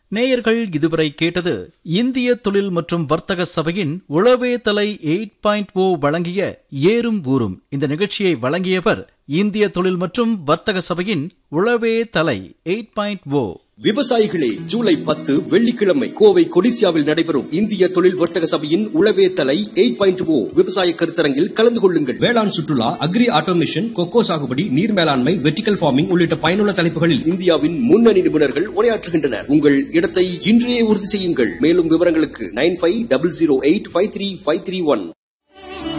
நேயர்கள் இதுவரை கேட்டது இந்திய தொழில் மற்றும் வர்த்தக சபையின் உளவே தலை எயிட் பாயிண்ட் ஓ வழங்கிய ஏறும் ஊரும் இந்த நிகழ்ச்சியை வழங்கியவர் இந்திய தொழில் மற்றும் வர்த்தக சபையின் உளவே தலை எயிட் பாயிண்ட் ஓ விவசாயிகளே ஜூலை பத்து வெள்ளிக்கிழமை கோவை கொடிசியாவில் நடைபெறும் இந்திய தொழில் வர்த்தக சபையின் உளவே தலை எயிட் பாயிண்ட் ஓ விவசாய கருத்தரங்கில் கலந்து கொள்ளுங்கள் வேளாண் சுற்றுலா அக்ரி ஆட்டோமேஷன் கொக்கோ சாகுபடி நீர் மேலாண்மை வெர்டிகல் ஃபார்மிங் உள்ளிட்ட பயனுள்ள தலைப்புகளில் இந்தியாவின் முன்னணி நிபுணர்கள் உரையாற்றுகின்றனர் உங்கள் இடத்தை இன்றையே உறுதி செய்யுங்கள் மேலும் விவரங்களுக்கு nine five double zero eight five three five three one